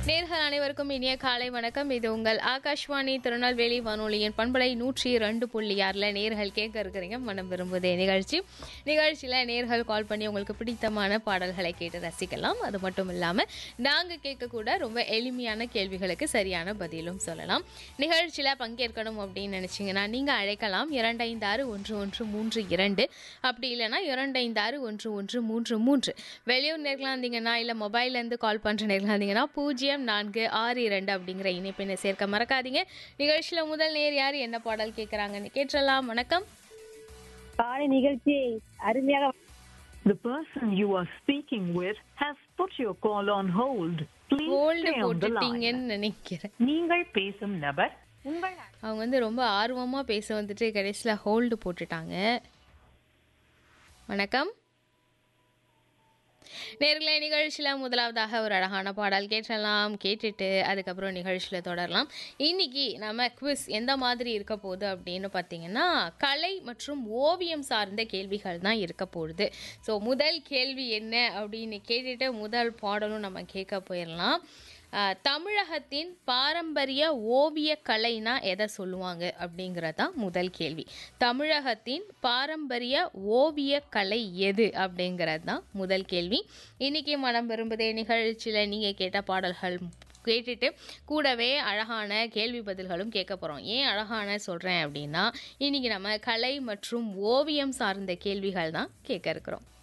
நேர்கள் அனைவருக்கும் இனிய காலை வணக்கம் இது உங்கள் ஆகாஷ்வாணி திருநெல்வேலி வானொலியின் பண்பலை நூற்றி ரெண்டு புள்ளி ஆறில் நேர்கள் கேட்க இருக்கிறீங்க மனம் விரும்புதே நிகழ்ச்சி நிகழ்ச்சியில் நேர்கள் கால் பண்ணி உங்களுக்கு பிடித்தமான பாடல்களை கேட்டு ரசிக்கலாம் அது மட்டும் இல்லாமல் நாங்கள் கேட்கக்கூட ரொம்ப எளிமையான கேள்விகளுக்கு சரியான பதிலும் சொல்லலாம் நிகழ்ச்சியில் பங்கேற்கணும் அப்படின்னு நினச்சிங்கன்னா நீங்கள் அழைக்கலாம் இரண்டைந்தாறு ஒன்று ஒன்று மூன்று இரண்டு அப்படி இல்லைன்னா இரண்டைந்தாறு ஒன்று ஒன்று மூன்று மூன்று வெளியூர் நேர்களாக இருந்தீங்கன்னா இல்லை மொபைல்லேருந்து கால் பண்ணுற நேர்களாக இருந்தீங்கன்னா பூஜ்ஜியம் நான்கு ஆறு இரண்டு அப்படிங்கிற இணைப்பினை சேர்க்க மறக்காதீங்க நிகழ்ச்சியில் முதல் நேர் யார் என்ன பாடல் கேட்குறாங்கன்னு கேட்டுடலாம் வணக்கம் காலை நிகழ்ச்சி அருமையாக The person you are speaking with has put your call on hold. Please hold stay on the line. போட்டுட்டீங்கன்னு நினைக்கிறேன் நீங்கள் பேசும் நபர் உங்கள் அவங்க வந்து ரொம்ப ஆர்வமாக பேச வந்துட்டு கடைசியில் ஹோல்டு போட்டுட்டாங்க வணக்கம் நேர்களே நிகழ்ச்சியில் முதலாவதாக ஒரு அழகான பாடல் கேட்டலாம் கேட்டுட்டு அதுக்கப்புறம் நிகழ்ச்சியில் தொடரலாம் இன்னைக்கு நம்ம குவிஸ் எந்த மாதிரி இருக்க போகுது அப்படின்னு பார்த்தீங்கன்னா கலை மற்றும் ஓவியம் சார்ந்த கேள்விகள் தான் இருக்க போகுது ஸோ முதல் கேள்வி என்ன அப்படின்னு கேட்டுட்டு முதல் பாடலும் நம்ம கேட்க போயிடலாம் ஆஹ், தமிழகத்தின் பாரம்பரிய ஓவிய கலைனா எதை சொல்லுவாங்க அப்படிங்கிறது தான் முதல் கேள்வி தமிழகத்தின் பாரம்பரிய ஓவிய கலை எது அப்படிங்கிறது தான் முதல் கேள்வி இன்னைக்கு மனம் விரும்புதே நிகழ்ச்சியில் நீங்கள் கேட்ட பாடல்கள் கேட்டுட்டு கூடவே அழகான கேள்வி பதில்களும் கேட்க போகிறோம் ஏன் அழகான சொல்கிறேன் அப்படின்னா இன்னைக்கு நம்ம கலை மற்றும் ஓவியம் சார்ந்த கேள்விகள் தான் கேட்க இருக்கிறோம்